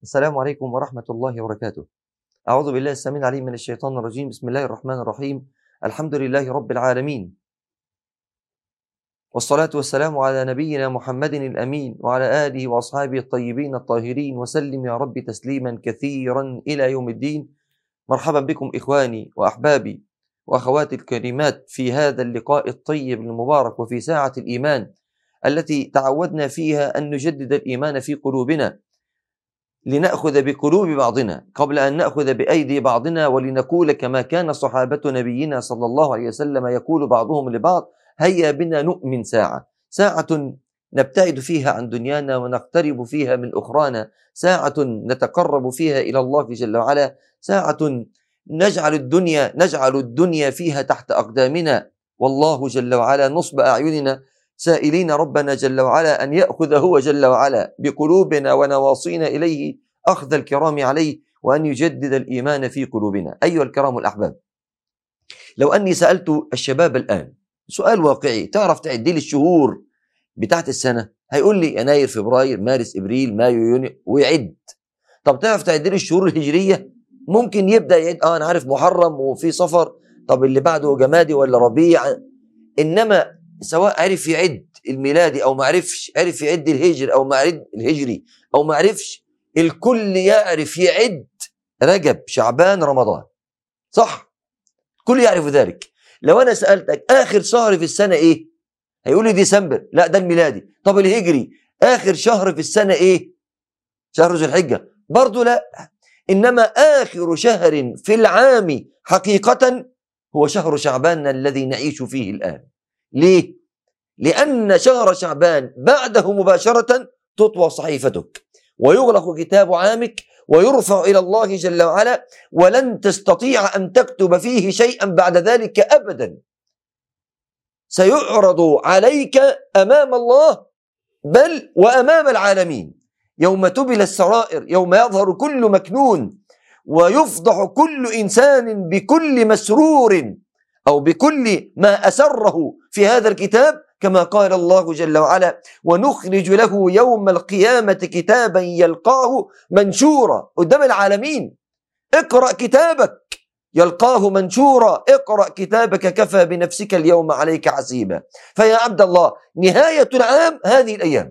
السلام عليكم ورحمة الله وبركاته أعوذ بالله السميع العليم من الشيطان الرجيم بسم الله الرحمن الرحيم الحمد لله رب العالمين والصلاة والسلام على نبينا محمد الأمين وعلى آله وأصحابه الطيبين الطاهرين وسلم يا رب تسليما كثيرا إلى يوم الدين مرحبا بكم إخواني وأحبابي وأخواتي الكريمات في هذا اللقاء الطيب المبارك وفي ساعة الإيمان التي تعودنا فيها أن نجدد الإيمان في قلوبنا لنأخذ بقلوب بعضنا قبل أن نأخذ بأيدي بعضنا ولنقول كما كان صحابة نبينا صلى الله عليه وسلم يقول بعضهم لبعض هيا بنا نؤمن ساعة ساعة نبتعد فيها عن دنيانا ونقترب فيها من أخرانا ساعة نتقرب فيها إلى الله جل وعلا ساعة نجعل الدنيا نجعل الدنيا فيها تحت أقدامنا والله جل وعلا نصب أعيننا سائلين ربنا جل وعلا أن يأخذ هو جل وعلا بقلوبنا ونواصينا إليه أخذ الكرام عليه وأن يجدد الإيمان في قلوبنا أيها الكرام الأحباب لو أني سألت الشباب الآن سؤال واقعي تعرف تعدي لي الشهور بتاعت السنة هيقول لي يناير فبراير مارس إبريل مايو يونيو ويعد طب تعرف تعدي لي الشهور الهجرية ممكن يبدأ يعد اه أنا عارف محرم وفي صفر طب اللي بعده جمادي ولا ربيع إنما سواء عرف يعد الميلادي او ما عرفش عرف يعد الهجر او ما عرف الهجري او ما عرفش الكل يعرف يعد رجب شعبان رمضان صح الكل يعرف ذلك لو انا سالتك اخر شهر في السنه ايه هيقول لي ديسمبر لا ده الميلادي طب الهجري اخر شهر في السنه ايه شهر ذو الحجه برضه لا انما اخر شهر في العام حقيقه هو شهر شعبان الذي نعيش فيه الان ليه؟ لأن شهر شعبان بعده مباشرة تطوى صحيفتك ويغلق كتاب عامك ويرفع إلى الله جل وعلا ولن تستطيع أن تكتب فيه شيئا بعد ذلك أبدا سيعرض عليك أمام الله بل وأمام العالمين يوم تبل السرائر يوم يظهر كل مكنون ويفضح كل إنسان بكل مسرور أو بكل ما أسره في هذا الكتاب كما قال الله جل وعلا ونخرج له يوم القيامة كتابا يلقاه منشورا قدام العالمين اقرأ كتابك يلقاه منشورا اقرأ كتابك كفى بنفسك اليوم عليك حسيبا فيا عبد الله نهاية العام هذه الأيام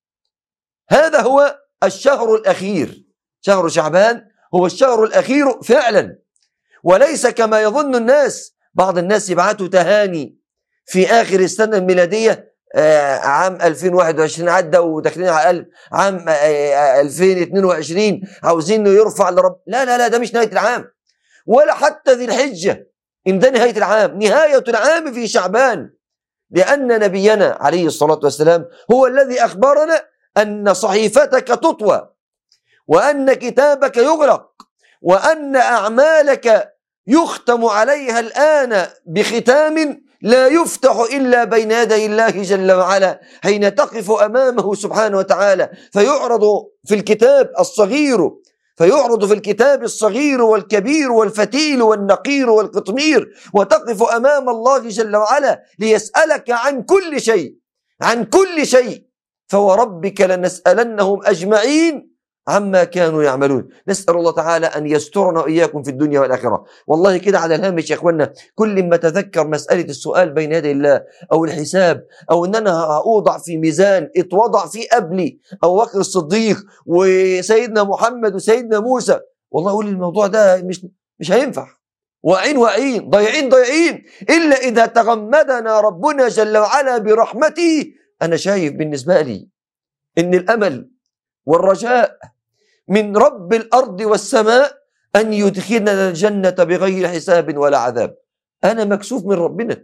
هذا هو الشهر الأخير شهر شعبان هو الشهر الأخير فعلا وليس كما يظن الناس بعض الناس يبعتوا تهاني في اخر السنه الميلاديه آه عام 2021 عدى وداخلين على عام آه 2022 عاوزينه يرفع لرب لا لا لا ده مش نهايه العام ولا حتى ذي الحجه ان ده نهايه العام نهايه العام في شعبان لان نبينا عليه الصلاه والسلام هو الذي اخبرنا ان صحيفتك تطوى وان كتابك يغلق وان اعمالك يختم عليها الآن بختام لا يفتح إلا بين يدي الله جل وعلا حين تقف أمامه سبحانه وتعالى فيعرض في الكتاب الصغير فيعرض في الكتاب الصغير والكبير والفتيل والنقير والقطمير وتقف أمام الله جل وعلا ليسألك عن كل شيء عن كل شيء فوربك لنسألنهم أجمعين عما كانوا يعملون نسأل الله تعالى أن يسترنا وإياكم في الدنيا والآخرة والله كده على الهامش يا إخوانا كل ما تذكر مسألة السؤال بين يدي الله أو الحساب أو أن أنا أوضع في ميزان اتوضع فيه قبلي أو بكر الصديق وسيدنا محمد وسيدنا موسى والله أقول الموضوع ده مش مش هينفع واعين واعين ضايعين ضايعين إلا إذا تغمدنا ربنا جل وعلا برحمته أنا شايف بالنسبة لي إن الأمل والرجاء من رب الارض والسماء ان يدخلنا الجنه بغير حساب ولا عذاب انا مكسوف من ربنا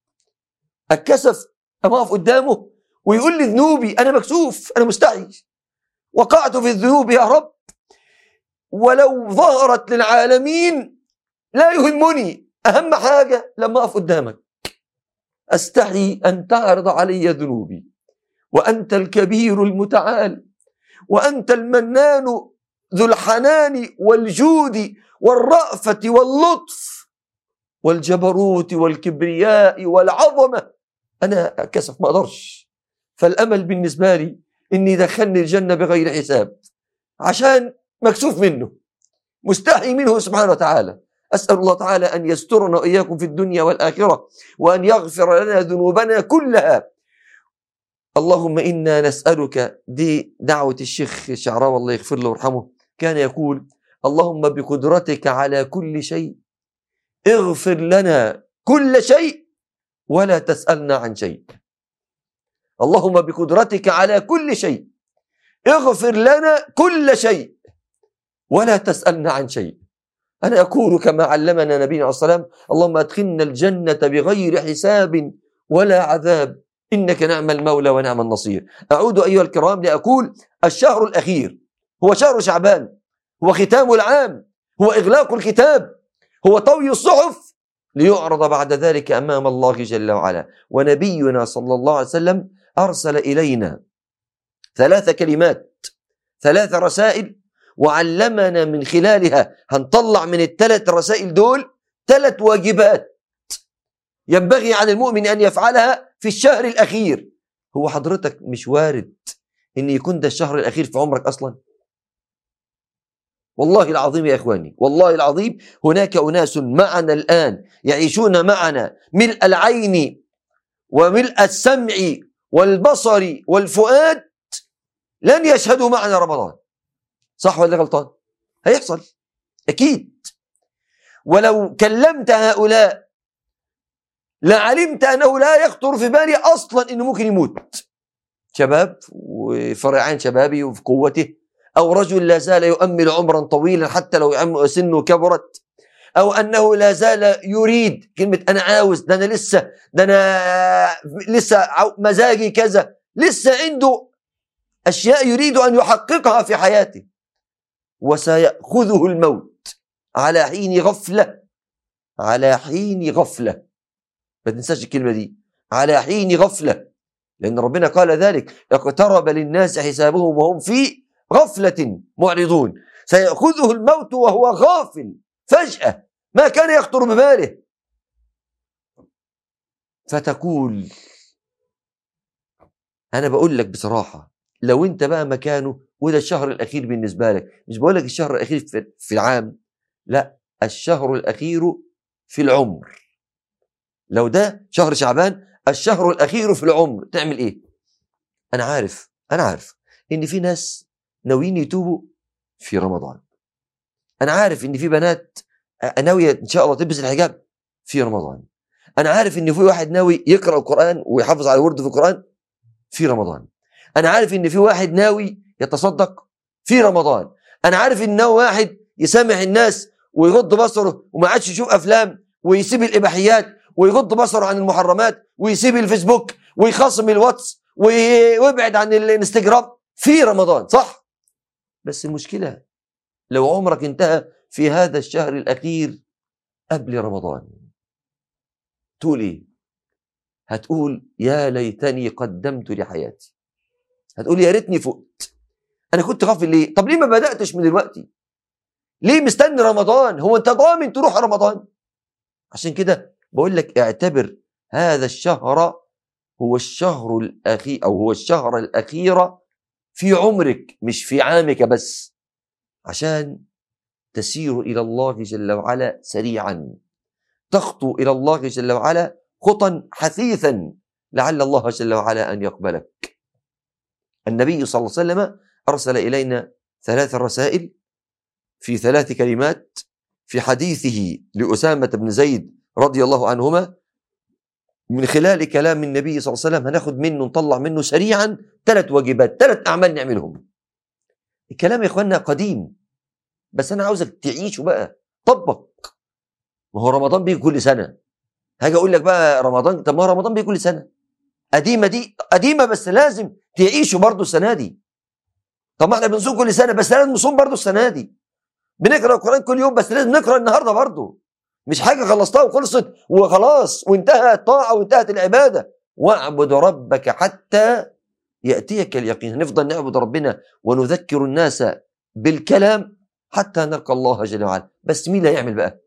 اتكسف اما اقف قدامه ويقول لي ذنوبي انا مكسوف انا مستحي وقعت في الذنوب يا رب ولو ظهرت للعالمين لا يهمني اهم حاجه لما اقف قدامك استحي ان تعرض علي ذنوبي وانت الكبير المتعال وانت المنان ذو الحنان والجود والرأفة واللطف والجبروت والكبرياء والعظمة أنا كسف ما أقدرش فالأمل بالنسبة لي إني دخلني الجنة بغير حساب عشان مكسوف منه مستحي منه سبحانه وتعالى أسأل الله تعالى أن يسترنا وإياكم في الدنيا والآخرة وأن يغفر لنا ذنوبنا كلها اللهم إنا نسألك دي دعوة الشيخ شعراوي الله يغفر له ويرحمه كان يقول اللهم بقدرتك على كل شيء اغفر لنا كل شيء ولا تسألنا عن شيء اللهم بقدرتك على كل شيء اغفر لنا كل شيء ولا تسألنا عن شيء أنا أقول كما علمنا نبينا عليه الصلاة اللهم أدخلنا الجنة بغير حساب ولا عذاب إنك نعم المولى ونعم النصير أعود أيها الكرام لأقول الشهر الأخير هو شهر شعبان هو ختام العام هو إغلاق الكتاب هو طوي الصحف ليعرض بعد ذلك أمام الله جل وعلا ونبينا صلى الله عليه وسلم أرسل إلينا ثلاث كلمات ثلاث رسائل وعلمنا من خلالها هنطلع من الثلاث رسائل دول ثلاث واجبات ينبغي على المؤمن أن يفعلها في الشهر الأخير هو حضرتك مش وارد أن يكون ده الشهر الأخير في عمرك أصلا والله العظيم يا إخواني والله العظيم هناك أناس معنا الآن يعيشون معنا ملء العين وملء السمع والبصر والفؤاد لن يشهدوا معنا رمضان صح ولا غلطان هيحصل أكيد ولو كلمت هؤلاء لعلمت أنه لا يخطر في بالي أصلا أنه ممكن يموت شباب وفرعان شبابي وفي قوته أو رجل لا زال يؤمل عمرا طويلا حتى لو سنه كبرت أو أنه لا زال يريد كلمة أنا عاوز ده أنا لسه ده أنا لسه مزاجي كذا لسه عنده أشياء يريد أن يحققها في حياته وسيأخذه الموت على حين غفلة على حين غفلة ما تنساش الكلمة دي على حين غفلة لأن ربنا قال ذلك اقترب للناس حسابهم وهم في غفلة معرضون سيأخذه الموت وهو غافل فجأة ما كان يخطر بباله فتقول أنا بقول لك بصراحة لو أنت بقى مكانه وده الشهر الأخير بالنسبة لك مش بقول لك الشهر الأخير في العام لا الشهر الأخير في العمر لو ده شهر شعبان الشهر الأخير في العمر تعمل إيه أنا عارف أنا عارف إن في ناس ناويين يتوبوا في رمضان أنا عارف إن في بنات ناوية إن شاء الله تلبس الحجاب في رمضان أنا عارف إن في واحد ناوي يقرأ القرآن ويحافظ على ورده في القرآن في رمضان أنا عارف إن في واحد ناوي يتصدق في رمضان أنا عارف إن واحد يسامح الناس ويغض بصره وما عادش يشوف أفلام ويسيب الإباحيات ويغض بصره عن المحرمات ويسيب الفيسبوك ويخاصم الواتس ويبعد عن الانستجرام في رمضان صح بس المشكلة لو عمرك انتهى في هذا الشهر الأخير قبل رمضان تقول إيه هتقول يا ليتني قدمت لحياتي هتقول يا ريتني فقت انا كنت غافل ليه طب ليه ما بداتش من دلوقتي ليه مستني رمضان هو انت ضامن تروح رمضان عشان كده بقول لك اعتبر هذا الشهر هو الشهر الاخير او هو الشهر الاخير في عمرك مش في عامك بس عشان تسير الى الله جل وعلا سريعا تخطو الى الله جل وعلا خطا حثيثا لعل الله جل وعلا ان يقبلك النبي صلى الله عليه وسلم ارسل الينا ثلاث رسائل في ثلاث كلمات في حديثه لاسامه بن زيد رضي الله عنهما من خلال كلام النبي صلى الله عليه وسلم هناخد منه نطلع منه سريعا ثلاث واجبات ثلاث اعمال نعملهم الكلام يا اخوانا قديم بس انا عاوزك تعيشه بقى طبق ما هو رمضان بيجي كل سنه هاجي اقول لك بقى رمضان طب ما هو رمضان بيجي كل سنه قديمه دي قديمه بس لازم تعيشوا برضه السنه دي طب ما احنا بنصوم كل سنه بس لازم نصوم برضه السنه دي بنقرا القران كل يوم بس لازم نقرا النهارده برضه مش حاجه خلصتها وخلصت وخلاص وانتهت الطاعه وانتهت العباده واعبد ربك حتى ياتيك اليقين هنفضل نعبد ربنا ونذكر الناس بالكلام حتى نلقى الله جل وعلا بس مين اللي هيعمل بقى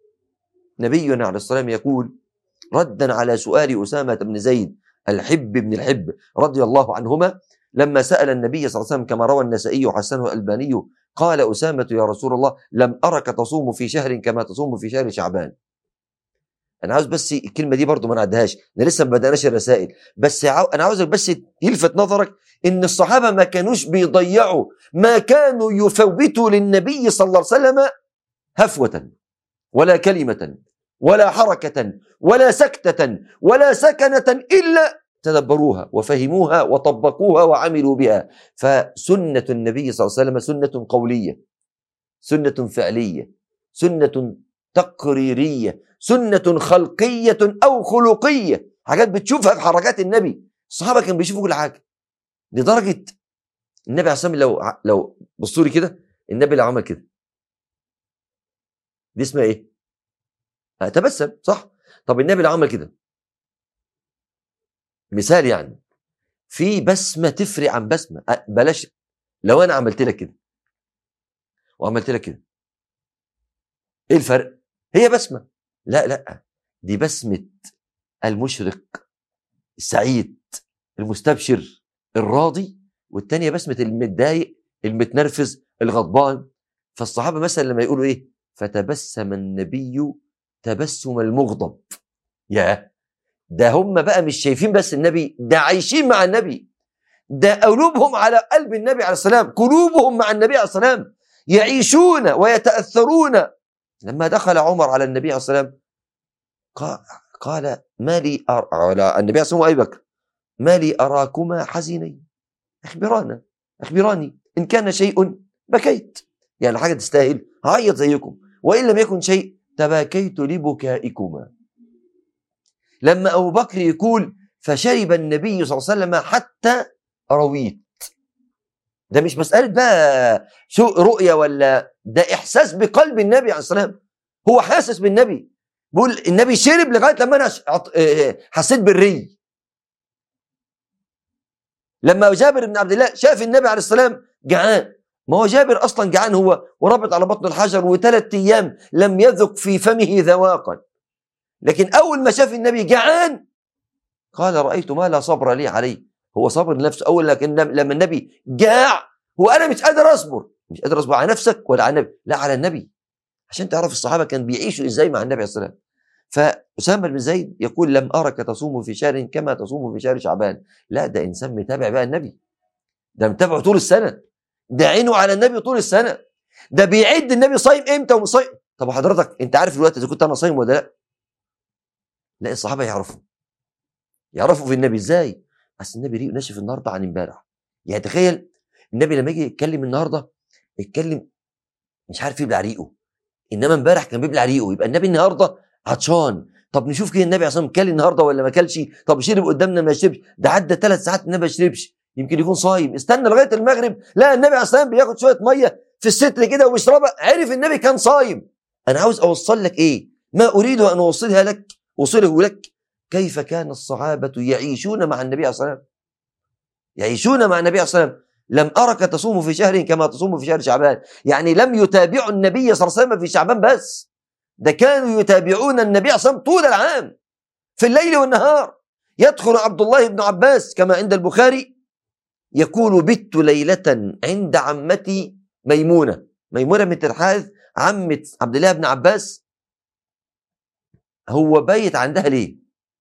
نبينا عليه الصلاه والسلام يقول ردا على سؤال اسامه بن زيد الحب بن الحب رضي الله عنهما لما سأل النبي صلى الله عليه وسلم كما روى النسائي وحسنه الألباني قال أسامة يا رسول الله لم أرك تصوم في شهر كما تصوم في شهر شعبان انا عاوز بس الكلمه دي برضو ما نعدهاش احنا لسه ما بدأناش الرسائل بس عاو... انا عاوزك بس يلفت نظرك ان الصحابه ما كانوش بيضيعوا ما كانوا يفوتوا للنبي صلى الله عليه وسلم هفوه ولا كلمه ولا حركه ولا سكته ولا سكنه الا تدبروها وفهموها وطبقوها وعملوا بها فسنه النبي صلى الله عليه وسلم سنه قوليه سنه فعليه سنه تقريريه سنة خلقية أو خلقية حاجات بتشوفها في حركات النبي الصحابة كانوا بيشوفوا كل حاجة لدرجة النبي عليه الصلاة لو لو بصوا لي كده النبي لو عمل كده دي اسمها ايه؟ آه، تبسم صح؟ طب النبي لو عمل كده مثال يعني في بسمة تفرق عن بسمة آه، بلاش لو أنا عملت لك كده وعملت لك كده ايه الفرق؟ هي بسمة لا لا دي بسمة المشرق السعيد المستبشر الراضي والتانية بسمة المتضايق المتنرفز الغضبان فالصحابة مثلا لما يقولوا ايه فتبسم النبي تبسم المغضب يا ده هم بقى مش شايفين بس النبي ده عايشين مع النبي ده قلوبهم على قلب النبي عليه السلام قلوبهم مع النبي عليه السلام يعيشون ويتأثرون لما دخل عمر على النبي عليه السلام قال ما لي أر... على النبي عليه السلام أبي بكر ما لي أراكما حزينين أخبرانا أخبراني إن كان شيء بكيت يعني حاجة تستاهل هعيط زيكم وإن لم يكن شيء تباكيت لبكائكما لما أبو بكر يقول فشرب النبي صلى الله عليه وسلم حتى رويت ده مش مسألة بقى سوء رؤية ولا ده إحساس بقلب النبي عليه السلام هو حاسس بالنبي بيقول النبي شرب لغاية لما أنا آه، آه، حسيت بالري لما جابر بن عبد الله شاف النبي عليه السلام جعان ما هو جابر أصلا جعان هو وربط على بطن الحجر وثلاث أيام لم يذق في فمه ذواقا لكن أول ما شاف النبي جعان قال رأيت ما لا صبر لي عليه هو صبر لنفسه اول لكن لما النبي جاع هو انا مش قادر اصبر مش قادر اصبر على نفسك ولا على النبي لا على النبي عشان تعرف الصحابه كان بيعيشوا ازاي مع النبي عليه الصلاه والسلام فأسامة بن زيد يقول لم أرك تصوم في شهر كما تصوم في شهر شعبان لا ده إنسان متابع بقى النبي ده متابعه طول السنة ده عينه على النبي طول السنة ده بيعد النبي صايم امتى ومصايم طب حضرتك انت عارف الوقت اذا كنت انا صايم ولا لا لا الصحابه يعرفوا يعرفوا في النبي ازاي اصل النبي ريقه ناشف النهارده عن امبارح يعني تخيل النبي لما يجي يتكلم النهارده يتكلم مش عارف يبلع ريقه انما امبارح كان بيبلع ريقه يبقى النبي النهارده عطشان طب نشوف كده النبي عشان كل النهارده ولا ما كلش طب شرب قدامنا ما شربش ده عدى ثلاث ساعات النبي ما شربش يمكن يكون صايم استنى لغايه المغرب لا النبي عليه الصلاه بياخد شويه ميه في الستر كده ويشربها عرف النبي كان صايم انا عاوز اوصل لك ايه ما اريد ان اوصلها لك اوصله لك كيف كان الصحابة يعيشون مع النبي عليه الصلاة والسلام يعيشون مع النبي عليه الصلاة والسلام لم أرك تصوم في شهر كما تصوم في شهر شعبان يعني لم يتابعوا النبي صلى الله عليه وسلم في شعبان بس ده كانوا يتابعون النبي عليه الصلاة والسلام طول العام في الليل والنهار يدخل عبد الله بن عباس كما عند البخاري يقول بت ليلة عند عمتي ميمونة ميمونة بنت الحارث عمة عبد الله بن عباس هو بيت عندها ليه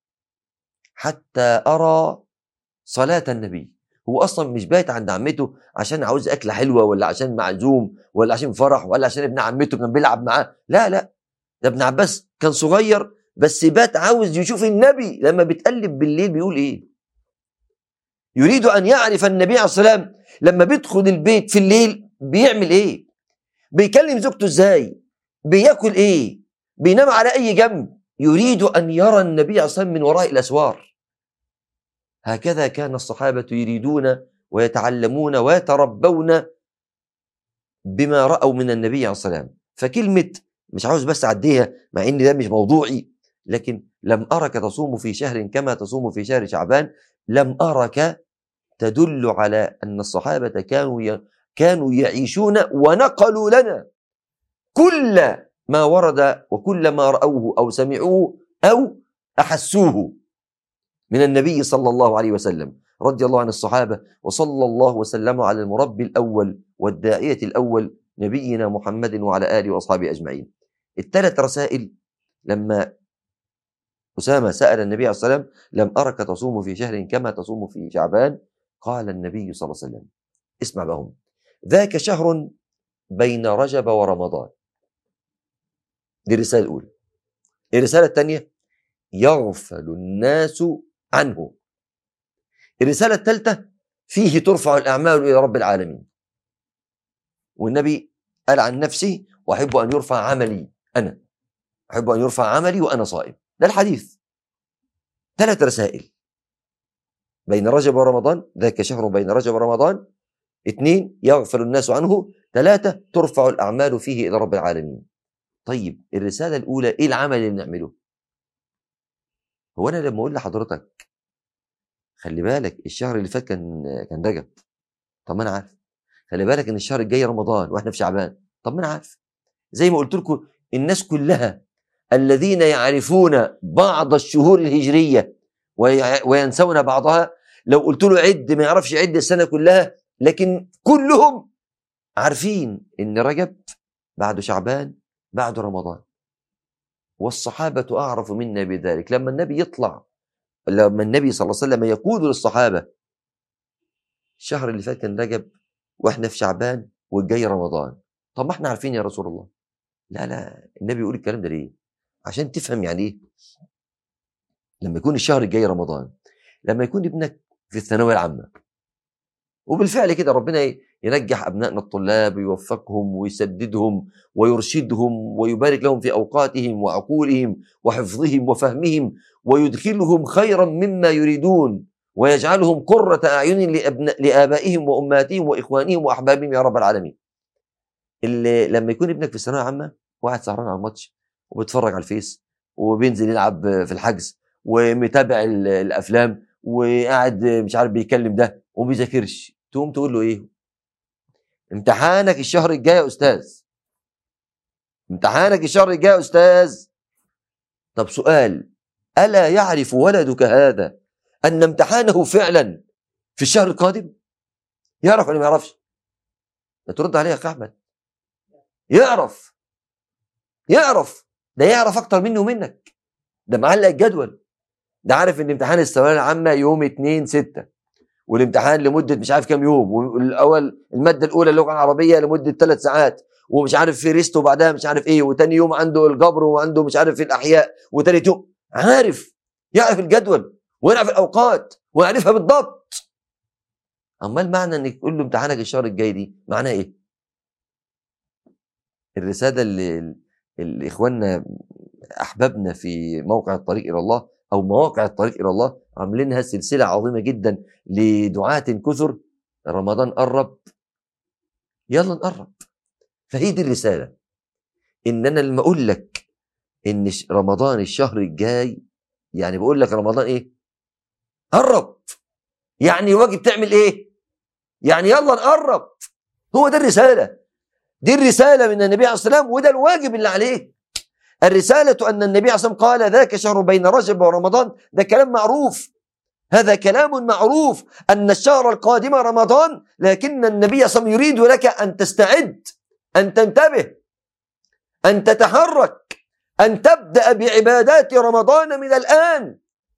حتى أرى صلاة النبي هو أصلا مش بايت عند عمته عشان عاوز أكلة حلوة ولا عشان معزوم ولا عشان فرح ولا عشان ابن عمته كان بيلعب معاه لا لا ده ابن عباس كان صغير بس بات عاوز يشوف النبي لما بيتقلب بالليل بيقول ايه يريد ان يعرف النبي عليه الصلاه والسلام لما بيدخل البيت في الليل بيعمل ايه بيكلم زوجته ازاي بياكل ايه بينام على اي جنب يريد ان يرى النبي عليه الصلاه والسلام من وراء الاسوار هكذا كان الصحابة يريدون ويتعلمون ويتربون بما رأوا من النبي عليه الصلاة والسلام فكلمة مش عاوز بس أعديها مع إن ده مش موضوعي لكن لم أرك تصوم في شهر كما تصوم في شهر شعبان لم أرك تدل على أن الصحابة كانوا كانوا يعيشون ونقلوا لنا كل ما ورد وكل ما رأوه أو سمعوه أو أحسوه من النبي صلى الله عليه وسلم رضي الله عن الصحابة وصلى الله وسلم على المربي الأول والداعية الأول نبينا محمد وعلى آله وأصحابه أجمعين الثلاث رسائل لما أسامة سأل النبي عليه الصلاة والسلام لم أرك تصوم في شهر كما تصوم في شعبان قال النبي صلى الله عليه وسلم اسمع بهم ذاك شهر بين رجب ورمضان دي الرسالة الأولى الرسالة الثانية يغفل الناس عنه الرسالة الثالثة فيه ترفع الأعمال إلى رب العالمين والنبي قال عن نفسه وأحب أن يرفع عملي أنا أحب أن يرفع عملي وأنا صائم ده الحديث ثلاث رسائل بين رجب ورمضان ذاك شهر بين رجب ورمضان اثنين يغفل الناس عنه ثلاثة ترفع الأعمال فيه إلى رب العالمين طيب الرسالة الأولى إيه العمل اللي بنعمله هو أنا لما أقول لحضرتك خلي بالك الشهر اللي فات كان كان رجب طب ما أنا عارف خلي بالك إن الشهر الجاي رمضان وإحنا في شعبان طب ما أنا عارف زي ما قلت لكم الناس كلها الذين يعرفون بعض الشهور الهجرية وينسون بعضها لو قلت له عد ما يعرفش يعد السنة كلها لكن كلهم عارفين ان رجب بعد شعبان بعد رمضان والصحابة أعرف منا بذلك لما النبي يطلع لما النبي صلى الله عليه وسلم يقول للصحابة الشهر اللي فات كان رجب واحنا في شعبان والجاي رمضان طب ما احنا عارفين يا رسول الله لا لا النبي يقول الكلام ده ليه عشان تفهم يعني ايه لما يكون الشهر الجاي رمضان لما يكون ابنك في الثانويه العامه وبالفعل كده ربنا ينجح ابنائنا الطلاب ويوفقهم ويسددهم ويرشدهم ويبارك لهم في اوقاتهم وعقولهم وحفظهم وفهمهم ويدخلهم خيرا مما يريدون ويجعلهم قرة أعين لأبناء لآبائهم وأمهاتهم وإخوانهم وأحبابهم يا رب العالمين. اللي لما يكون ابنك في الثانوية العامة واحد سهران على الماتش وبيتفرج على الفيس وبينزل يلعب في الحجز ومتابع الافلام وقاعد مش عارف بيكلم ده وما بيذاكرش تقوم تقول له ايه امتحانك الشهر الجاي يا استاذ امتحانك الشهر الجاي يا استاذ طب سؤال الا يعرف ولدك هذا ان امتحانه فعلا في الشهر القادم يعرف ولا ما يعرفش ترد عليه يا احمد يعرف يعرف ده يعرف اكتر مني ومنك ده معلق الجدول ده عارف ان امتحان الثانويه العامه يوم 2 6 والامتحان لمده مش عارف كام يوم والاول الماده الاولى اللغه العربيه لمده ثلاث ساعات ومش عارف في ريست وبعدها مش عارف ايه وتاني يوم عنده الجبر وعنده مش عارف في الاحياء وتالت يوم عارف يعرف الجدول ويعرف الاوقات ويعرفها بالضبط امال معنى انك تقول له امتحانك الشهر الجاي دي معناها ايه الرساله اللي الاخواننا احبابنا في موقع الطريق الى الله او مواقع الطريق الى الله عاملينها سلسله عظيمه جدا لدعاة كثر رمضان قرب يلا نقرب فهي دي الرساله ان انا لما اقول لك ان رمضان الشهر الجاي يعني بقول لك رمضان ايه قرب يعني واجب تعمل ايه يعني يلا نقرب هو ده الرساله دي الرساله من النبي عليه الصلاه والسلام وده الواجب اللي عليه الرسالة أن النبي عليه الصلاة والسلام قال ذاك شهر بين رجب ورمضان ده كلام معروف هذا كلام معروف أن الشهر القادم رمضان لكن النبي صلى الله عليه وسلم يريد لك أن تستعد أن تنتبه أن تتحرك أن تبدأ بعبادات رمضان من الآن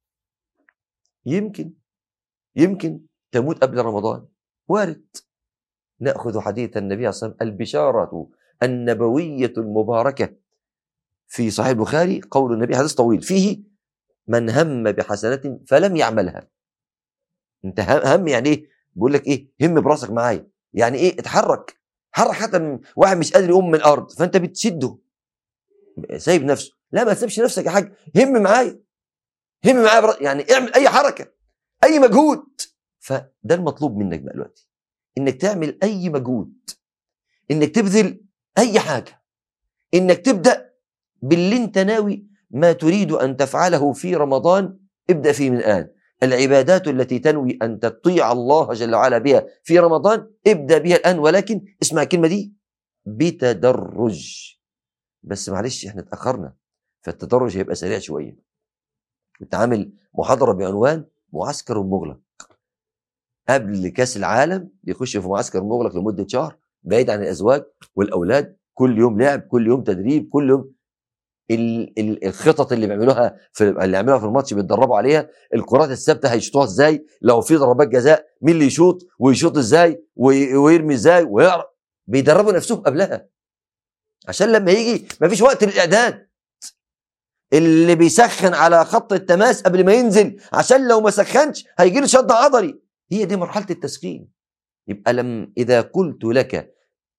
يمكن يمكن تموت قبل رمضان وارد نأخذ حديث النبي صلى الله عليه وسلم البشارة النبوية المباركة في صحيح البخاري قول النبي حديث طويل فيه من هم بحسنة فلم يعملها انت هم يعني ايه بيقول لك ايه هم براسك معايا يعني ايه اتحرك حرك حتى واحد مش قادر يقوم من الارض فانت بتشده سايب نفسه لا ما تسيبش نفسك يا حاج هم معايا هم معايا برا... يعني اعمل اي حركه اي مجهود فده المطلوب منك بقى دلوقتي انك تعمل اي مجهود انك تبذل اي حاجه انك تبدا باللي انت ناوي ما تريد ان تفعله في رمضان ابدا فيه من الان العبادات التي تنوي ان تطيع الله جل وعلا بها في رمضان ابدا بها الان ولكن اسمع الكلمه دي بتدرج بس معلش احنا اتاخرنا فالتدرج هيبقى سريع شويه كنت عامل محاضره بعنوان معسكر مغلق قبل كاس العالم يخش في معسكر مغلق لمده شهر بعيد عن الازواج والاولاد كل يوم لعب كل يوم تدريب كل يوم ال- ال- الخطط اللي بيعملوها في اللي يعملوها في الماتش بيتدربوا عليها الكرات الثابته هيشوطوها ازاي لو في ضربات جزاء مين اللي يشوط ويشوط ازاي وي- ويرمي ازاي ويعرف بيدربوا نفسهم قبلها عشان لما يجي مفيش وقت للاعداد اللي بيسخن على خط التماس قبل ما ينزل عشان لو ما سخنش هيجي له شد عضلي هي دي مرحله التسخين يبقى لم اذا قلت لك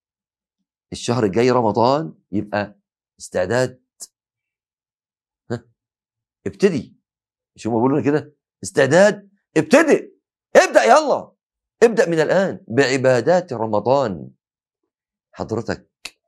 الشهر الجاي رمضان يبقى استعداد ها ابتدي مش هم بيقولوا لنا كده استعداد ابتدي ابدا يلا ابدا من الان بعبادات رمضان حضرتك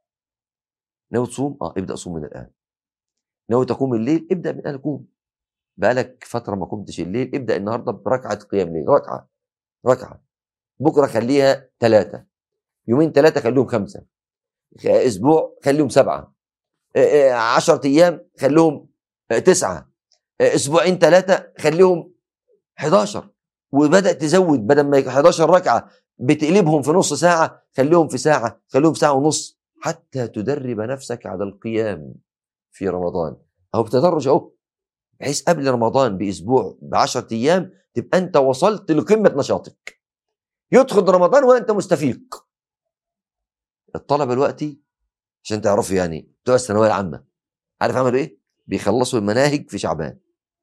ناوي تصوم اه ابدا صوم من الان ناوي تقوم الليل ابدا من الان قوم بقالك فتره ما قمتش الليل ابدا النهارده بركعه قيام ليل ركعه ركعه بكره خليها ثلاثه يومين ثلاثه خليهم خمسه اسبوع خليهم سبعه آه، آه، عشرة ايام خليهم آه، تسعه آه، اسبوعين ثلاثه خليهم 11 وبدات تزود بدل ما يبقى 11 ركعه بتقلبهم في نص ساعه خليهم في ساعه خليهم في ساعه ونص حتى تدرب نفسك على القيام في رمضان اهو بتدرج اهو بحيث قبل رمضان باسبوع ب 10 ايام تبقى انت وصلت لقمه نشاطك يدخل رمضان وانت مستفيق الطلبه دلوقتي عشان تعرفوا يعني بتوع الثانويه العامه عارف عملوا ايه؟ بيخلصوا المناهج في شعبان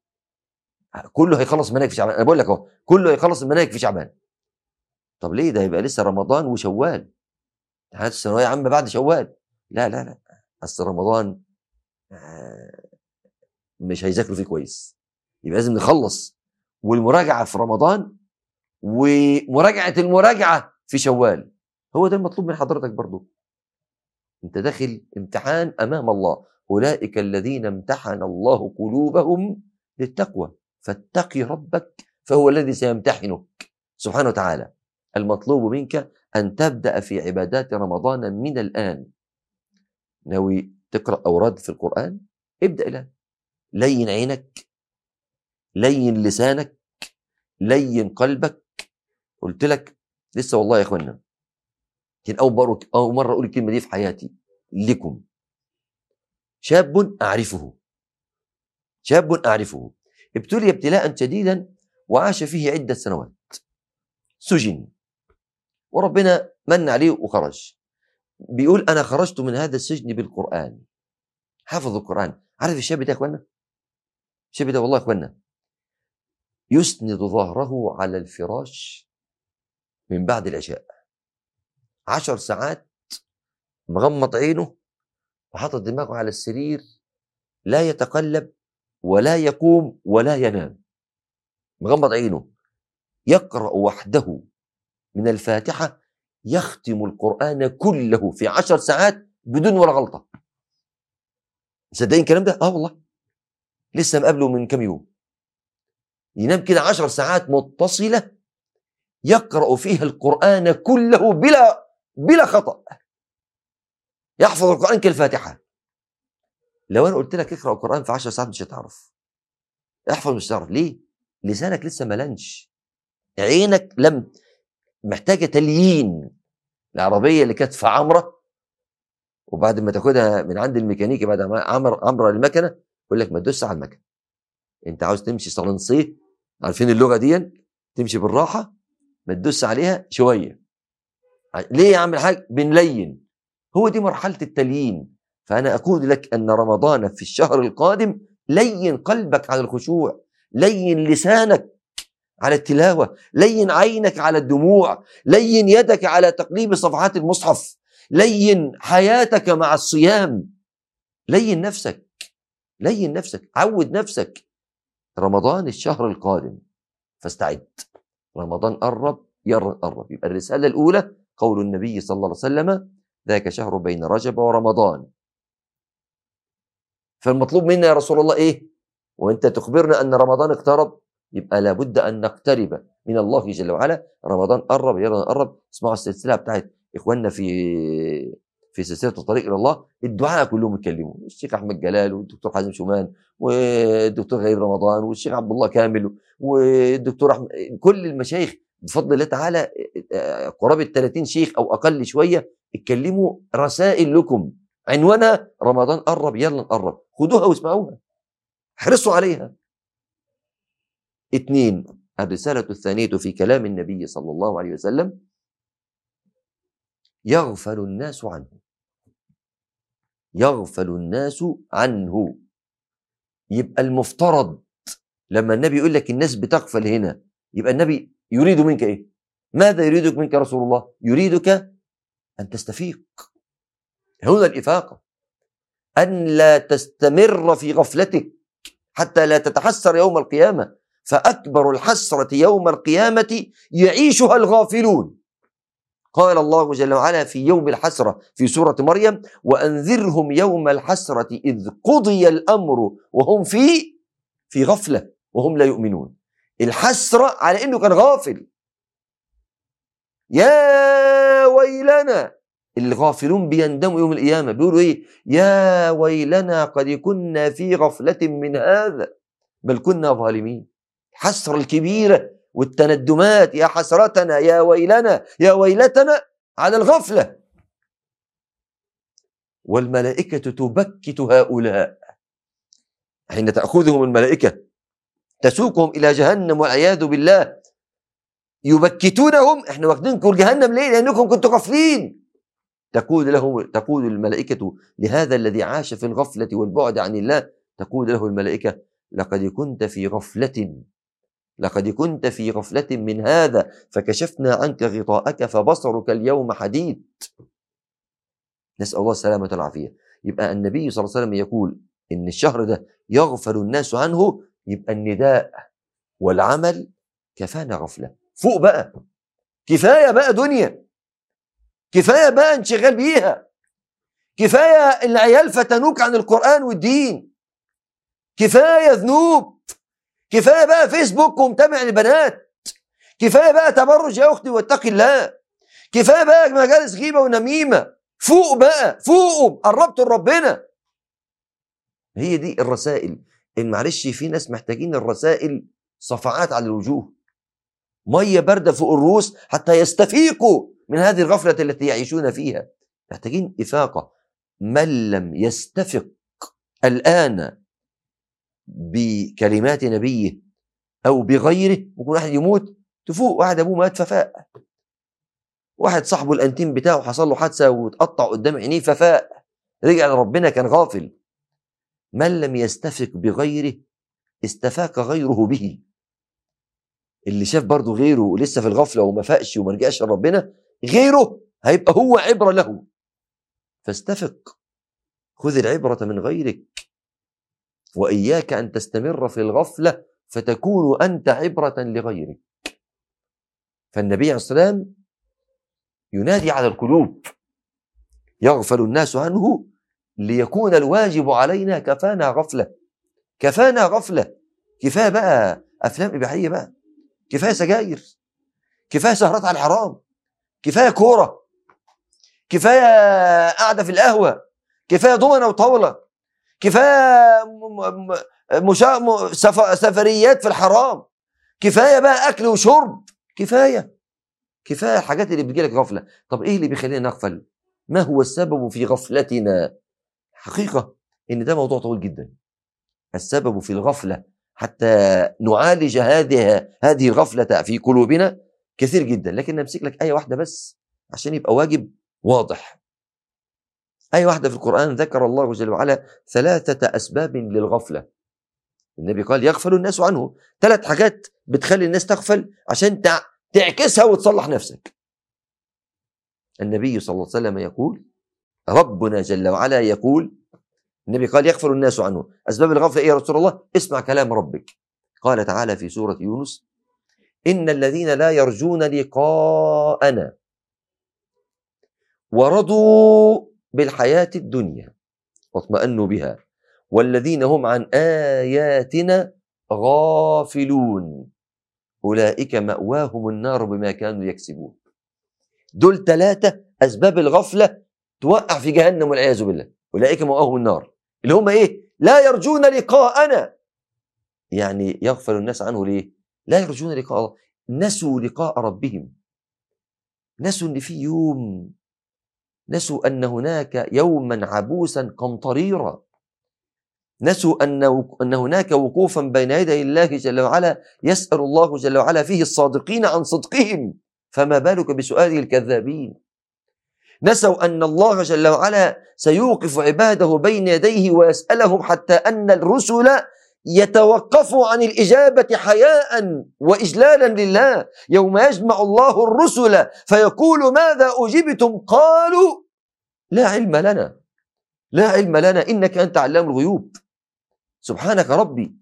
كله هيخلص مناهج في شعبان انا بقول لك اهو كله هيخلص المناهج في شعبان طب ليه ده يبقى لسه رمضان وشوال امتحانات الثانويه عامه بعد شوال لا لا لا اصل رمضان آه، مش هيذاكروا فيه كويس يبقى لازم نخلص والمراجعه في رمضان ومراجعه المراجعه في شوال هو ده المطلوب من حضرتك برضو انت داخل امتحان امام الله اولئك الذين امتحن الله قلوبهم للتقوى فاتقي ربك فهو الذي سيمتحنك سبحانه وتعالى المطلوب منك ان تبدا في عبادات رمضان من الان ناوي تقرا اوراد في القران ابدا الان لين عينك لين لسانك لين قلبك قلت لك لسه والله يا اخوانا يمكن اول مره اول مره اقول الكلمه دي في حياتي لكم شاب اعرفه شاب اعرفه ابتلي ابتلاء شديدا وعاش فيه عده سنوات سجن وربنا من عليه وخرج بيقول انا خرجت من هذا السجن بالقران حافظ القران عارف الشاب ده يا اخوانا الشاب ده والله يا اخوانا يسند ظهره على الفراش من بعد العشاء عشر ساعات مغمض عينه وحاطط دماغه على السرير لا يتقلب ولا يقوم ولا ينام مغمض عينه يقرأ وحده من الفاتحة يختم القرآن كله في عشر ساعات بدون ولا غلطة مصدقين الكلام ده؟ اه والله لسه مقابله من كام يوم ينام كده عشر ساعات متصلة يقرأ فيها القرآن كله بلا بلا خطأ يحفظ القرآن كالفاتحة لو أنا قلت لك اقرأ القرآن في عشر ساعات مش هتعرف احفظ مش هتعرف ليه؟ لسانك لسه ملنش عينك لم محتاجة تليين العربية اللي كانت في عمرة وبعد ما تاخدها من عند الميكانيكي بعد ما عمر عمرة المكنة يقول لك ما تدوس على المكنة انت عاوز تمشي صلنصيه عارفين اللغة دي تمشي بالراحة ما تدوس عليها شوية ليه يا عم الحاج بنلين هو دي مرحلة التليين فأنا أقول لك أن رمضان في الشهر القادم لين قلبك على الخشوع لين لسانك على التلاوة لين عينك على الدموع لين يدك على تقليب صفحات المصحف لين حياتك مع الصيام لين نفسك لين نفسك عود نفسك رمضان الشهر القادم فاستعد رمضان قرب يرى قرب يبقى الرسالة الأولى قول النبي صلى الله عليه وسلم ذاك شهر بين رجب ورمضان فالمطلوب منا يا رسول الله ايه وانت تخبرنا ان رمضان اقترب يبقى لابد ان نقترب من الله جل وعلا رمضان قرب يلا قرب اسمعوا السلسله بتاعت اخواننا في في سلسله الطريق الى الله الدعاء كلهم يتكلموا الشيخ احمد جلال والدكتور حازم شومان والدكتور غريب رمضان والشيخ عبد الله كامل والدكتور احمد كل المشايخ بفضل الله تعالى قرابه 30 شيخ او اقل شويه اتكلموا رسائل لكم عنوانها رمضان قرب يلا نقرب خدوها واسمعوها احرصوا عليها اثنين الرسالة الثانية في كلام النبي صلى الله عليه وسلم يغفل الناس عنه يغفل الناس عنه يبقى المفترض لما النبي يقول لك الناس بتغفل هنا يبقى النبي يريد منك ايه ماذا يريدك منك رسول الله يريدك ان تستفيق هنا الافاقه ان لا تستمر في غفلتك حتى لا تتحسر يوم القيامه فاكبر الحسره يوم القيامه يعيشها الغافلون قال الله جل وعلا في يوم الحسرة في سورة مريم وأنذرهم يوم الحسرة إذ قضي الأمر وهم في في غفلة وهم لا يؤمنون الحسرة على أنه كان غافل يا ويلنا الغافلون بيندموا يوم القيامة بيقولوا إيه يا ويلنا قد كنا في غفلة من هذا بل كنا ظالمين الحسرة الكبيرة والتندمات يا حسرتنا يا ويلنا يا ويلتنا على الغفلة والملائكة تبكت هؤلاء حين تأخذهم الملائكة تسوقهم إلى جهنم والعياذ بالله يبكتونهم احنا واخدينكم جهنم ليه؟ لأنكم كنتوا غافلين تقول له تقول الملائكة لهذا الذي عاش في الغفلة والبعد عن الله تقول له الملائكة لقد كنت في غفلة لقد كنت في غفلة من هذا فكشفنا عنك غطاءك فبصرك اليوم حديد نسأل الله السلامة والعافية يبقى النبي صلى الله عليه وسلم يقول إن الشهر ده يغفل الناس عنه يبقى النداء والعمل كفانا غفلة فوق بقى كفاية بقى دنيا كفاية بقى انشغال بيها كفاية العيال فتنوك عن القرآن والدين كفاية ذنوب كفايه بقى فيسبوك ومتابع البنات كفايه بقى تبرج يا اختي واتقي الله كفايه بقى مجالس غيبه ونميمه فوق بقى فوقوا قربتوا لربنا هي دي الرسائل ان معلش في ناس محتاجين الرسائل صفعات على الوجوه ميه بارده فوق الرؤوس حتى يستفيقوا من هذه الغفله التي يعيشون فيها محتاجين افاقه من لم يستفق الان بكلمات نبيه او بغيره ممكن واحد يموت تفوق واحد ابوه مات ففاق واحد صاحبه الانتيم بتاعه حصل له حادثه واتقطع قدام عينيه ففاق رجع لربنا كان غافل من لم يستفق بغيره استفاق غيره به اللي شاف برضه غيره ولسه في الغفله وما فاقش وما رجعش لربنا غيره هيبقى هو عبره له فاستفق خذ العبره من غيرك واياك ان تستمر في الغفله فتكون انت عبره لغيرك فالنبي عليه السلام ينادي على القلوب يغفل الناس عنه ليكون الواجب علينا كفانا غفله كفانا غفله كفايه بقى افلام اباحيه بقى كفايه سجاير كفايه سهرات على الحرام كفايه كوره كفايه قعده في القهوه كفايه ضمنه وطاوله كفايه مشا... سف... سفريات في الحرام كفايه بقى اكل وشرب كفايه كفايه الحاجات اللي بتجي لك غفله طب ايه اللي بيخلينا نغفل ما هو السبب في غفلتنا حقيقه ان ده موضوع طويل جدا السبب في الغفله حتى نعالج هذه هذه الغفله في قلوبنا كثير جدا لكن نمسك لك ايه واحده بس عشان يبقى واجب واضح آية واحدة في القرآن ذكر الله جل وعلا ثلاثة أسباب للغفلة النبي قال يغفل الناس عنه ثلاث حاجات بتخلي الناس تغفل عشان تعكسها وتصلح نفسك النبي صلى الله عليه وسلم يقول ربنا جل وعلا يقول النبي قال يغفل الناس عنه أسباب الغفلة إيه يا رسول الله اسمع كلام ربك قال تعالى في سورة يونس إن الذين لا يرجون لقاءنا ورضوا بالحياة الدنيا واطمأنوا بها والذين هم عن آياتنا غافلون أولئك مأواهم النار بما كانوا يكسبون دول ثلاثة أسباب الغفلة توقع في جهنم والعياذ بالله اولئك مأواهم النار اللي هم ايه لا يرجون لقاءنا يعني يغفل الناس عنه ليه لا يرجون لقاء الله نسوا لقاء ربهم نسوا ان في يوم نسوا ان هناك يوما عبوسا قمطريرا نسوا ان ان هناك وقوفا بين يدي الله جل وعلا يسال الله جل وعلا فيه الصادقين عن صدقهم فما بالك بسؤال الكذابين نسوا ان الله جل وعلا سيوقف عباده بين يديه ويسالهم حتى ان الرسل يتوقفوا عن الاجابه حياء واجلالا لله يوم يجمع الله الرسل فيقول ماذا اجبتم قالوا لا علم لنا لا علم لنا انك انت علام الغيوب سبحانك ربي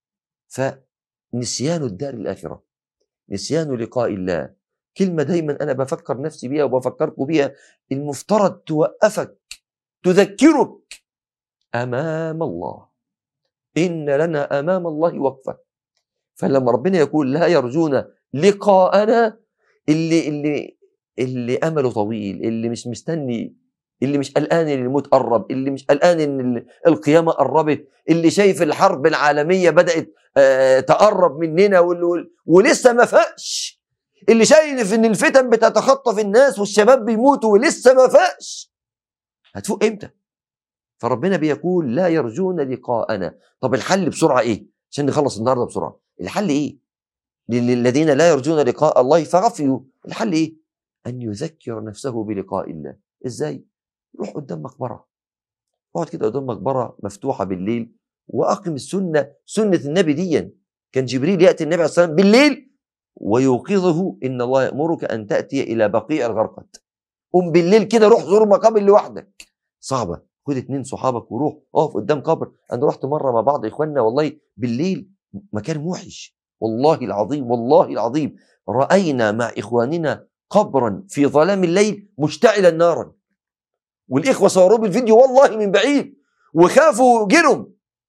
فنسيان الدار الاخره نسيان لقاء الله كلمه دايما انا بفكر نفسي بيها وبفكركم بيها المفترض توقفك تذكرك امام الله إن لنا أمام الله وقفة فلما ربنا يقول لا يرجون لقاءنا اللي اللي اللي أمله طويل اللي مش مستني اللي مش قلقان ان الموت قرب اللي مش قلقان ان القيامه قربت اللي شايف الحرب العالميه بدات آه تقرب مننا ولسه ما فاقش اللي شايف ان الفتن بتتخطف الناس والشباب بيموتوا ولسه ما فاقش هتفوق امتى فربنا بيقول لا يرجون لقاءنا طب الحل بسرعه ايه عشان نخلص النهارده بسرعه الحل ايه للذين لا يرجون لقاء الله فغفلوا الحل ايه ان يذكر نفسه بلقاء الله ازاي روح قدام مقبره اقعد كده قدام مقبره مفتوحه بالليل واقم السنه سنه النبي ديا كان جبريل ياتي النبي عليه الصلاه والسلام بالليل ويوقظه ان الله يامرك ان تاتي الى بقيع الغرقد قوم بالليل كده روح زور مقابر لوحدك صعبه خد اتنين صحابك وروح اقف قدام قبر انا رحت مره مع بعض اخواننا والله بالليل مكان موحش والله العظيم والله العظيم راينا مع اخواننا قبرا في ظلام الليل مشتعلا نارا والاخوه صوروه بالفيديو والله من بعيد وخافوا جرم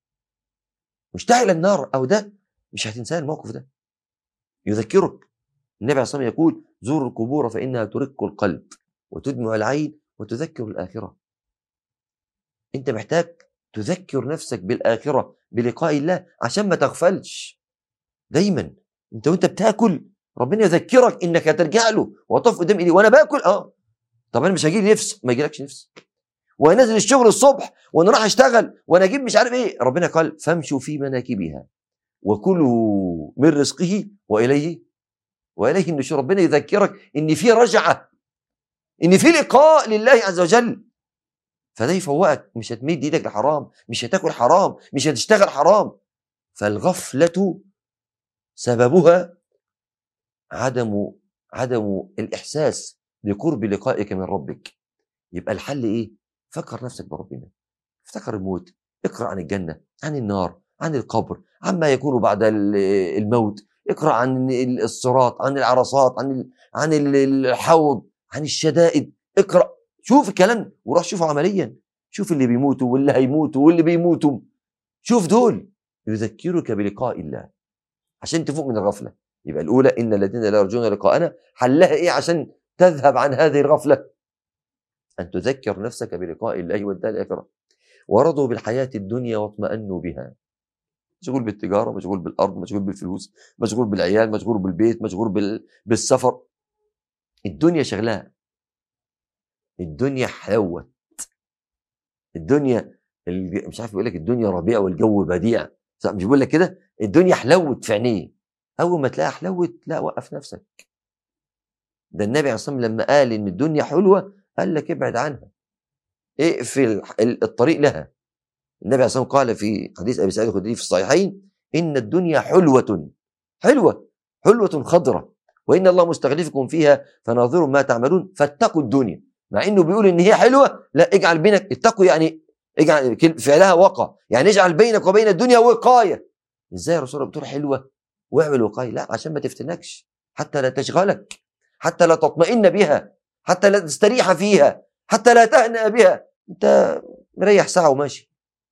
مشتعل النار او ده مش هتنساه الموقف ده يذكرك النبي عليه الصلاه والسلام يقول زور القبور فانها ترق القلب وتدمع العين وتذكر الاخره انت محتاج تذكر نفسك بالاخره بلقاء الله عشان ما تغفلش دايما انت وانت بتاكل ربنا يذكرك انك هترجع له وتقف قدام ايدي وانا باكل اه طب انا مش هجي لي نفس ما يجيلكش نفس وانا نازل الشغل الصبح وانا راح اشتغل وانا اجيب مش عارف ايه ربنا قال فامشوا في مناكبها وكلوا من رزقه واليه واليه النشور ربنا يذكرك ان في رجعه ان في لقاء لله عز وجل فده يفوقك مش هتمد ايدك لحرام مش هتاكل حرام مش هتشتغل حرام فالغفلة سببها عدم عدم الإحساس بقرب لقائك من ربك يبقى الحل إيه؟ فكر نفسك بربنا افتكر الموت اقرأ عن الجنة عن النار عن القبر عما يكون بعد الموت اقرأ عن الصراط عن العرصات عن عن الحوض عن الشدائد اقرأ شوف الكلام وروح شوفه عمليا شوف اللي بيموتوا واللي هيموتوا واللي بيموتوا شوف دول يذكرك بلقاء الله عشان تفوق من الغفله يبقى الاولى ان الذين لا يرجون لقاءنا حلها ايه عشان تذهب عن هذه الغفله ان تذكر نفسك بلقاء الله والدار الاخره ورضوا بالحياه الدنيا واطمأنوا بها مشغول بالتجاره مشغول بالارض مشغول بالفلوس مشغول بالعيال مشغول بالبيت مشغول بال... بالسفر الدنيا شغلها الدنيا حلوت الدنيا مش عارف يقول لك الدنيا ربيعه والجو بديع مش بيقول لك كده الدنيا حلوت في عينيه اول ما تلاقيها حلوت لا وقف نفسك ده النبي عليه الصلاه والسلام لما قال ان الدنيا حلوه قال لك ابعد عنها اقفل الطريق لها النبي عليه الصلاه والسلام قال في حديث ابي سعيد الخدري في الصحيحين ان الدنيا حلوه حلوه حلوه خضره وان الله مستخلفكم فيها فناظروا ما تعملون فاتقوا الدنيا مع انه بيقول ان هي حلوه لا اجعل بينك اتقوا يعني اجعل فعلها وقع يعني اجعل بينك وبين الدنيا وقايه ازاي يا رسول الله بتقول حلوه واعمل وقايه لا عشان ما تفتنكش حتى لا تشغلك حتى لا تطمئن بها حتى لا تستريح فيها حتى لا تهنأ بها انت مريح ساعه وماشي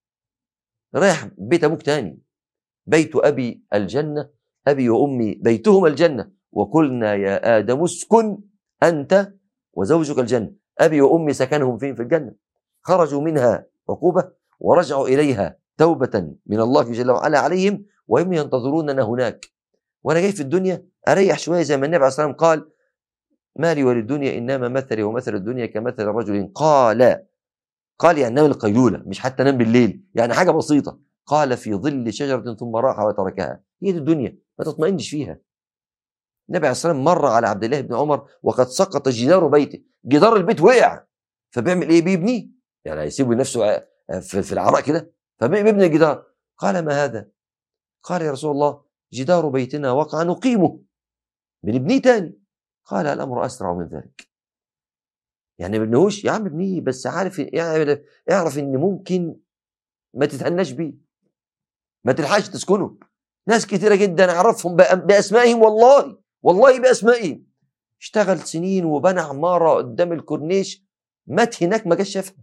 رايح بيت ابوك تاني بيت ابي الجنه ابي وامي بيتهما الجنه وقلنا يا ادم اسكن انت وزوجك الجنة أبي وأمي سكنهم فين في الجنة خرجوا منها عقوبة ورجعوا إليها توبة من الله جل وعلا عليهم وهم ينتظروننا هناك وأنا جاي في الدنيا أريح شوية زي ما النبي عليه الصلاة والسلام قال مالي وللدنيا إنما مثلي ومثل الدنيا كمثل رجل قال قال يعني نام القيلولة مش حتى نام بالليل يعني حاجة بسيطة قال في ظل شجرة ثم راح وتركها هي دي الدنيا ما تطمئنش فيها النبي عليه الصلاة والسلام مر على عبد الله بن عمر وقد سقط جدار بيته جدار البيت وقع فبيعمل ايه بيبنيه يعني هيسيب نفسه في العراء كده فبيبني الجدار قال ما هذا قال يا رسول الله جدار بيتنا وقع نقيمه بنبنيه تاني قال الامر اسرع من ذلك يعني ما بنهوش يا عم ابنيه بس عارف يعني اعرف ان ممكن ما تتهناش بيه ما تلحقش تسكنه ناس كتيرة جدا اعرفهم باسمائهم والله والله باسمائهم اشتغل سنين وبنى عمارة قدام الكورنيش مات هناك ما جاش شافها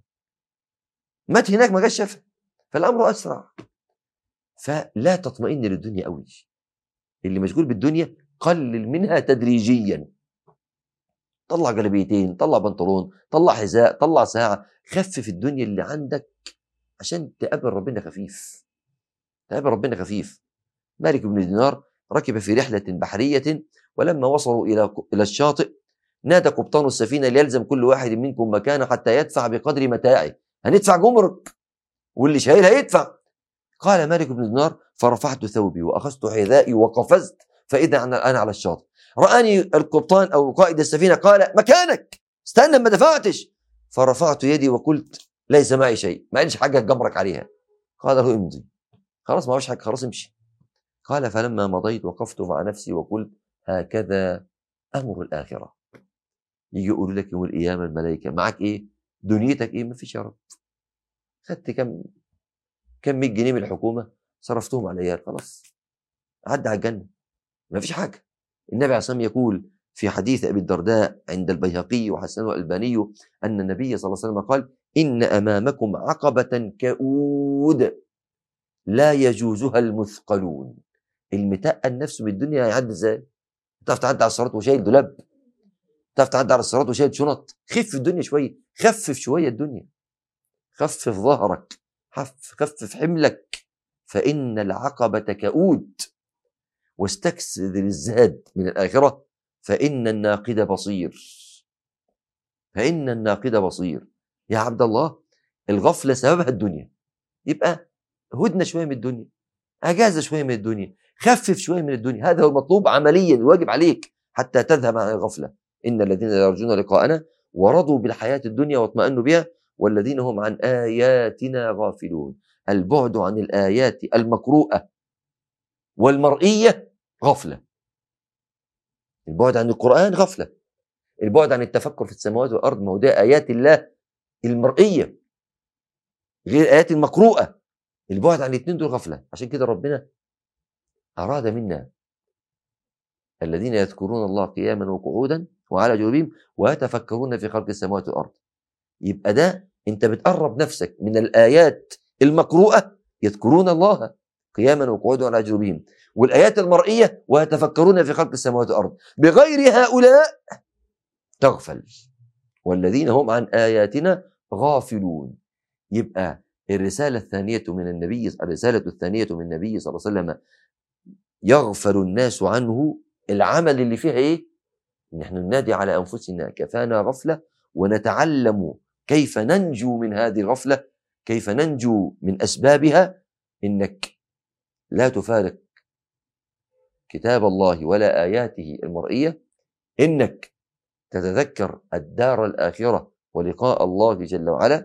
مات هناك ما جاش شافها فالامر اسرع فلا تطمئن للدنيا قوي اللي مشغول بالدنيا قلل منها تدريجيا طلع جلبيتين طلع بنطلون طلع حذاء طلع ساعة خفف الدنيا اللي عندك عشان تقابل ربنا خفيف تقابل ربنا خفيف مالك بن دينار ركب في رحلة بحرية ولما وصلوا إلى إلى الشاطئ نادى قبطان السفينة ليلزم كل واحد منكم مكانه حتى يدفع بقدر متاعه هندفع جمرك واللي شايل هيدفع قال مالك بن دينار فرفعت ثوبي وأخذت حذائي وقفزت فإذا أنا الآن على الشاطئ رآني القبطان أو قائد السفينة قال مكانك استنى ما دفعتش فرفعت يدي وقلت ليس معي شيء ما عنديش حاجة أجمرك عليها قال له امضي خلاص ما فيش حاجة خلاص امشي قال فلما مضيت وقفت مع نفسي وقلت هكذا أمر الآخرة يجي يقولوا لك يوم القيامة الملائكة معاك إيه دنيتك إيه ما فيش يا رب خدت كم كم 100 جنيه من الحكومة صرفتهم على العيال خلاص عدى على الجنة ما فيش حاجة النبي عليه الصلاة يقول في حديث أبي الدرداء عند البيهقي وحسن الألباني أن النبي صلى الله عليه وسلم قال إن أمامكم عقبة كؤود لا يجوزها المثقلون المتقل نفسه بالدنيا هيعدي ازاي؟ تعرف تعدي على الصراط وشايل دولاب تعرف تعدي على الصراط وشايل شنط خف الدنيا شويه خفف شويه الدنيا خفف ظهرك خفف خفف حملك فإن العقبة كؤود واستكثر الزاد من الآخرة فإن الناقد بصير فإن الناقد بصير يا عبد الله الغفلة سببها الدنيا يبقى هدنا شوية من الدنيا أجازة شوية من الدنيا خفف شوية من الدنيا هذا هو المطلوب عمليا الواجب عليك حتى تذهب عن الغفلة إن الذين يرجون لقاءنا ورضوا بالحياة الدنيا واطمأنوا بها والذين هم عن آياتنا غافلون البعد عن الآيات المقروءة والمرئية غفلة البعد عن القرآن غفلة البعد عن التفكر في السماوات والأرض ما هو ده آيات الله المرئية غير آيات المقروءة البعد عن الاثنين دول غفلة عشان كده ربنا أراد منا الذين يذكرون الله قياما وقعودا وعلى جنوبهم ويتفكرون في خلق السماوات والأرض يبقى ده أنت بتقرب نفسك من الآيات المقروءة يذكرون الله قياما وقعودا على جنوبهم والآيات المرئية ويتفكرون في خلق السماوات والأرض بغير هؤلاء تغفل والذين هم عن آياتنا غافلون يبقى الرسالة الثانية من النبي الرسالة الثانية من النبي صلى الله عليه وسلم يغفل الناس عنه العمل اللي فيها ايه؟ نحن ننادي على انفسنا كفانا غفله ونتعلم كيف ننجو من هذه الغفله كيف ننجو من اسبابها انك لا تفارق كتاب الله ولا اياته المرئيه انك تتذكر الدار الاخره ولقاء الله جل وعلا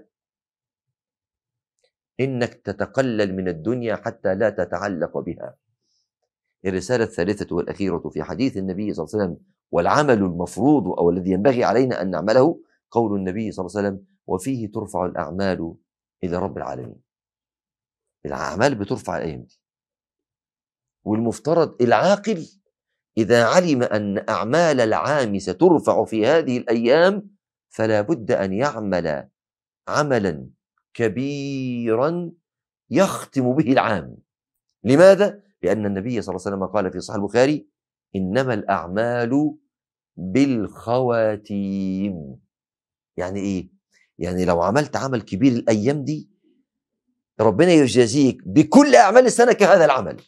انك تتقلل من الدنيا حتى لا تتعلق بها الرسالة الثالثة والأخيرة في حديث النبي صلى الله عليه وسلم والعمل المفروض أو الذي ينبغي علينا أن نعمله قول النبي صلى الله عليه وسلم وفيه ترفع الأعمال إلى رب العالمين الأعمال بترفع الأيام دي والمفترض العاقل إذا علم أن أعمال العام سترفع في هذه الأيام فلا بد أن يعمل عملا كبيرا يختم به العام لماذا؟ لأن النبي صلى الله عليه وسلم قال في صحيح البخاري إنما الأعمال بالخواتيم يعني ايه يعني لو عملت عمل كبير الايام دي ربنا يجازيك بكل اعمال السنه كهذا العمل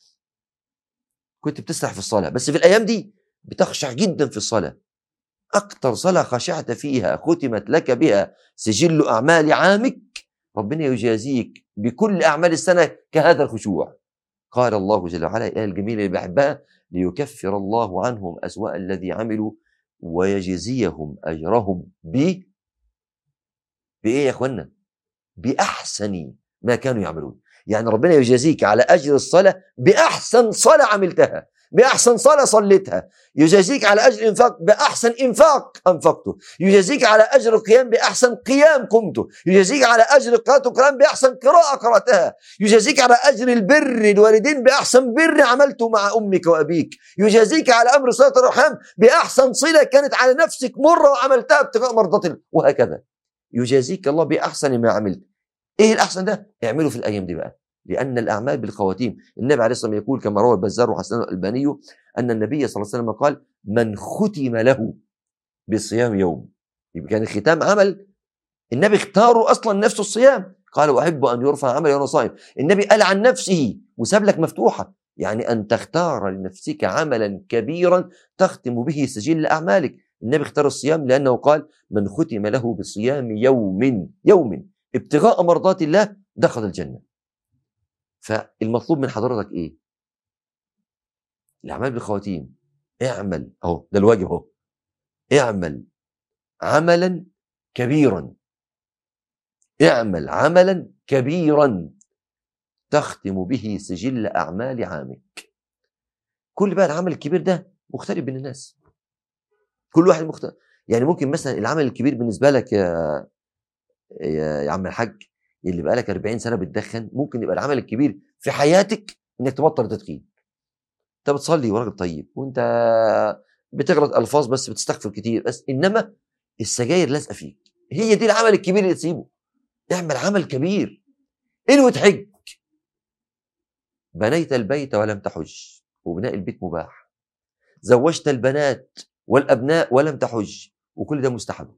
كنت بتسرح في الصلاه بس في الايام دي بتخشع جدا في الصلاه اكثر صلاه خشعت فيها ختمت لك بها سجل اعمال عامك ربنا يجازيك بكل اعمال السنه كهذا الخشوع قال الله جل وعلا الايه الجميله اللي بحبها ليكفر الله عنهم اسواء الذي عملوا ويجزيهم اجرهم ب بايه يا اخوانا باحسن ما كانوا يعملون يعني ربنا يجازيك على اجر الصلاه باحسن صلاه عملتها باحسن صلاه صليتها يجازيك على اجر انفاق باحسن انفاق انفقته يجازيك على اجر القيام باحسن قيام قمته يجازيك على اجر قراءه القران باحسن قراءه قراتها يجازيك على اجر البر الوالدين باحسن بر عملته مع امك وابيك يجازيك على امر صله الرحم باحسن صله كانت على نفسك مره وعملتها ابتغاء مرضات الله وهكذا يجازيك الله باحسن ما عملت ايه الاحسن ده اعمله في الايام دي بقى لان الاعمال بالخواتيم النبي عليه الصلاه والسلام يقول كما روى البزار وحسن الالباني ان النبي صلى الله عليه وسلم قال من ختم له بصيام يوم يبقى كان الختام عمل النبي اختاره اصلا نفسه الصيام قال واحب ان يرفع عملي وانا صائم النبي قال عن نفسه وساب لك مفتوحه يعني ان تختار لنفسك عملا كبيرا تختم به سجل اعمالك النبي اختار الصيام لانه قال من ختم له بصيام يوم يوم ابتغاء مرضات الله دخل الجنه فالمطلوب من حضرتك ايه الاعمال بالخواتيم اعمل اهو ده الواجب اهو اعمل عملا كبيرا اعمل عملا كبيرا تختم به سجل اعمال عامك كل بقى العمل الكبير ده مختلف بين الناس كل واحد مختلف يعني ممكن مثلا العمل الكبير بالنسبه لك يا يا, يا عم الحاج اللي بقالك 40 سنه بتدخن ممكن يبقى العمل الكبير في حياتك انك تبطل تدخين انت بتصلي وراجل طيب وانت بتغلط الفاظ بس بتستغفر كتير بس انما السجاير لازقه فيك هي دي العمل الكبير اللي تسيبه اعمل عمل كبير انوي تحج بنيت البيت ولم تحج وبناء البيت مباح زوجت البنات والابناء ولم تحج وكل ده مستحب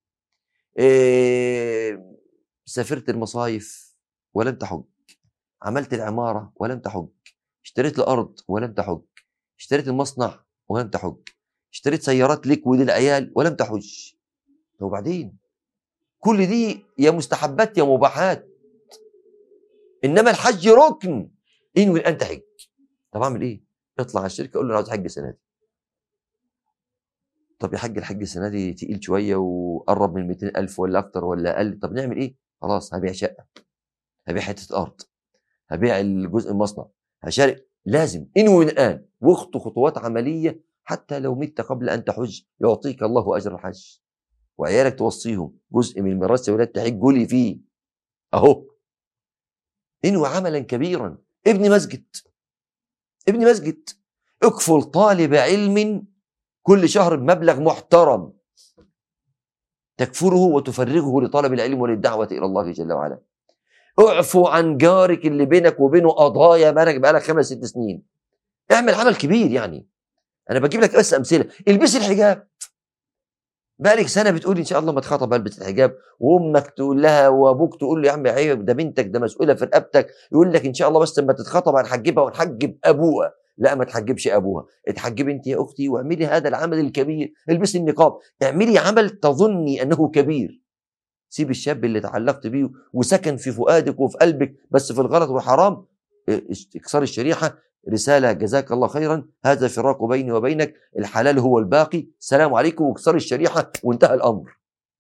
إيه سافرت المصايف ولم تحج عملت العمارة ولم تحج اشتريت الأرض ولم تحج اشتريت المصنع ولم تحج اشتريت سيارات لك وللعيال ولم تحج طب وبعدين كل دي يا مستحبات يا مباحات انما الحج ركن انوي الان تحج طب اعمل ايه؟ اطلع على الشركه قول له انا عاوز حج السنه دي طب يا حاج الحج السنه دي تقيل شويه وقرب من 200000 ولا اكتر ولا اقل طب نعمل ايه؟ خلاص هبيع شقه هبيع حته ارض هبيع الجزء المصنع هشارك لازم انوي الان واخطو خطوات عمليه حتى لو مت قبل ان تحج يعطيك الله اجر الحج وعيالك توصيهم جزء من ميراث ولاد تحج لي فيه اهو انوي عملا كبيرا ابني مسجد ابني مسجد اكفل طالب علم كل شهر بمبلغ محترم تكفره وتفرغه لطلب العلم وللدعوة إلى الله جل وعلا اعفو عن جارك اللي بينك وبينه قضايا بقالك بقالك خمس ست سنين اعمل عمل كبير يعني انا بجيب لك بس امثله البسي الحجاب بقالك سنه بتقولي ان شاء الله ما اتخطب البس الحجاب وامك تقول لها وابوك تقول له يا عم عيب ده بنتك ده مسؤوله في رقبتك يقول لك ان شاء الله بس لما تتخطب هنحجبها ونحجب ابوها لا ما تحجبش ابوها اتحجبي انت يا اختي واعملي هذا العمل الكبير البسي النقاب اعملي عمل تظني انه كبير سيب الشاب اللي تعلقت بيه وسكن في فؤادك وفي قلبك بس في الغلط والحرام اكسر الشريحه رساله جزاك الله خيرا هذا فراق بيني وبينك الحلال هو الباقي السلام عليكم واكسر الشريحه وانتهى الامر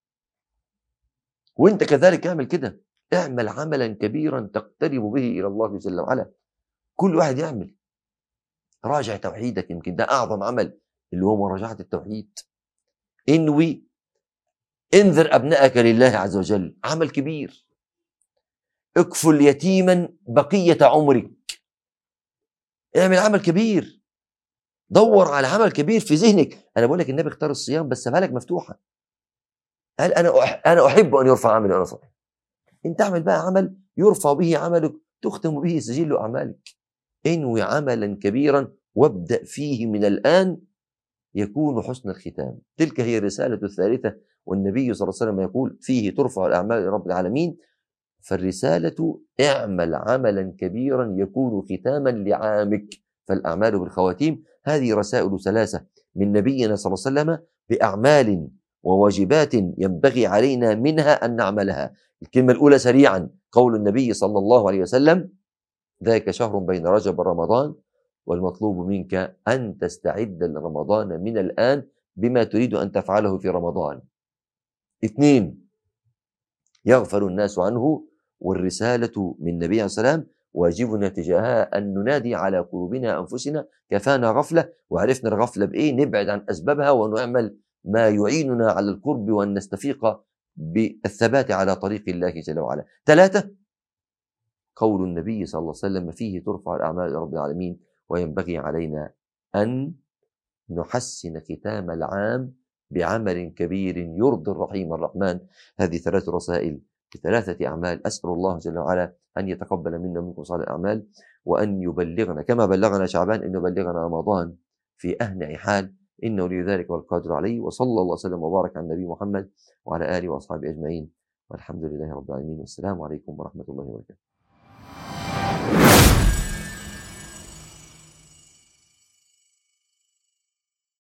وانت كذلك اعمل كده اعمل عملا كبيرا تقترب به الى الله جل وعلا كل واحد يعمل راجع توحيدك يمكن ده اعظم عمل اللي هو مراجعه التوحيد انوي انذر ابنائك لله عز وجل عمل كبير اكفل يتيما بقيه عمرك اعمل عمل كبير دور على عمل كبير في ذهنك انا بقول لك النبي اختار الصيام بس سابها لك مفتوحه قال انا انا احب ان يرفع عملي وانا صائم انت اعمل بقى عمل يرفع به عملك تختم به سجل اعمالك انوي عملا كبيرا وابدا فيه من الان يكون حسن الختام تلك هي الرسالة الثالثة والنبي صلى الله عليه وسلم يقول فيه ترفع الأعمال لرب العالمين فالرسالة اعمل عملا كبيرا يكون ختاما لعامك فالأعمال بالخواتيم هذه رسائل ثلاثة من نبينا صلى الله عليه وسلم بأعمال وواجبات ينبغي علينا منها أن نعملها الكلمة الأولى سريعا قول النبي صلى الله عليه وسلم ذاك شهر بين رجب ورمضان والمطلوب منك أن تستعد لرمضان من الآن بما تريد أن تفعله في رمضان اثنين يغفل الناس عنه والرسالة من النبي عليه السلام واجبنا تجاهها أن ننادي على قلوبنا أنفسنا كفانا غفلة وعرفنا الغفلة بإيه نبعد عن أسبابها ونعمل ما يعيننا على القرب وأن نستفيق بالثبات على طريق الله جل وعلا ثلاثة قول النبي صلى الله عليه وسلم فيه ترفع الأعمال رب العالمين وينبغي علينا أن نحسن ختام العام بعمل كبير يرضي الرحيم الرحمن هذه ثلاث رسائل بثلاثة أعمال أسأل الله جل وعلا أن يتقبل منا ومنكم صالح الأعمال وأن يبلغنا كما بلغنا شعبان أن يبلغنا رمضان في أهنع حال إنه لذلك والقادر عليه وصلى الله وسلم وبارك على النبي محمد وعلى آله وأصحابه أجمعين والحمد لله رب العالمين والسلام عليكم ورحمة الله وبركاته